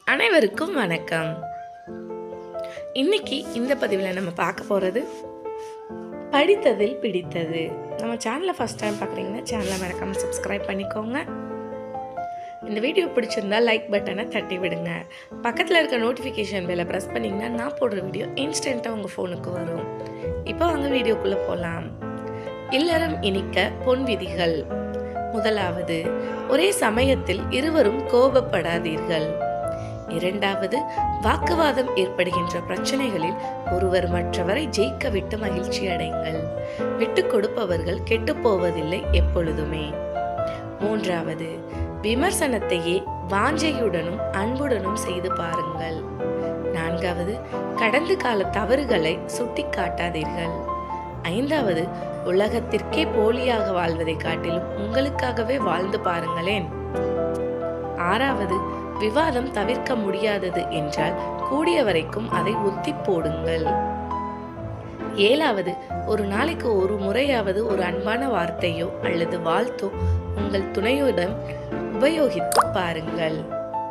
அனைவருக்கும் வணக்கம் இன்னைக்கு இந்த பதிவில் நம்ம பார்க்க போகிறது படித்ததில் பிடித்தது நம்ம சேனலை ஃபஸ்ட் டைம் பார்க்குறீங்கன்னா சேனலை மறக்காமல் சப்ஸ்கிரைப் பண்ணிக்கோங்க இந்த வீடியோ பிடிச்சிருந்தா லைக் பட்டனை தட்டி விடுங்க பக்கத்தில் இருக்க நோட்டிஃபிகேஷன் பெல்லை ப்ரெஸ் பண்ணிங்கன்னா நான் போடுற வீடியோ இன்ஸ்டண்ட்டாக உங்கள் ஃபோனுக்கு வரும் இப்போ வாங்க வீடியோக்குள்ளே போகலாம் இல்லறம் இனிக்க பொன் விதிகள் முதலாவது ஒரே சமயத்தில் இருவரும் கோபப்படாதீர்கள் இரண்டாவது வாக்குவாதம் ஏற்படுகின்ற பிரச்சனைகளில் ஒருவர் மற்றவரை ஜெயிக்க விட்டு மகிழ்ச்சி அடைங்கள் விட்டு கொடுப்பவர்கள் கெட்டுப் போவதில்லை எப்பொழுதுமே மூன்றாவது விமர்சனத்தையே வாஞ்சையுடனும் அன்புடனும் செய்து பாருங்கள் நான்காவது கடந்த கால தவறுகளை சுட்டிக்காட்டாதீர்கள் ஐந்தாவது உலகத்திற்கே போலியாக வாழ்வதை காட்டிலும் உங்களுக்காகவே வாழ்ந்து பாருங்களேன் ஆறாவது விவாதம் தவிர்க்க முடியாதது என்றால் கூடிய வரைக்கும் அதை ஒத்தி போடுங்கள் ஏழாவது ஒரு நாளைக்கு ஒரு முறையாவது ஒரு அன்பான வார்த்தையோ அல்லது வாழ்த்தோ உங்கள் துணையுடன் உபயோகித்து பாருங்கள்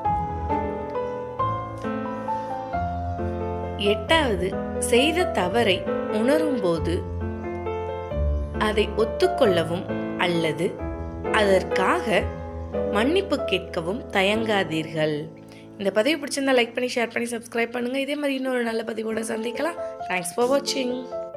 எட்டாவது செய்த தவறை உணரும்போது அதை ஒத்துக்கொள்ளவும் அல்லது அதற்காக மன்னிப்பு கேட்கவும் தயங்காதீர்கள் இந்த பதிவு பிடிச்சிருந்தா லைக் பண்ணி ஷேர் பண்ணி சப்ஸ்கிரைப் பண்ணுங்க இதே மாதிரி இன்னொரு நல்ல பதிவோட சந்திக்கலாம் தேங்க்ஸ் ஃபார் வாட்சிங்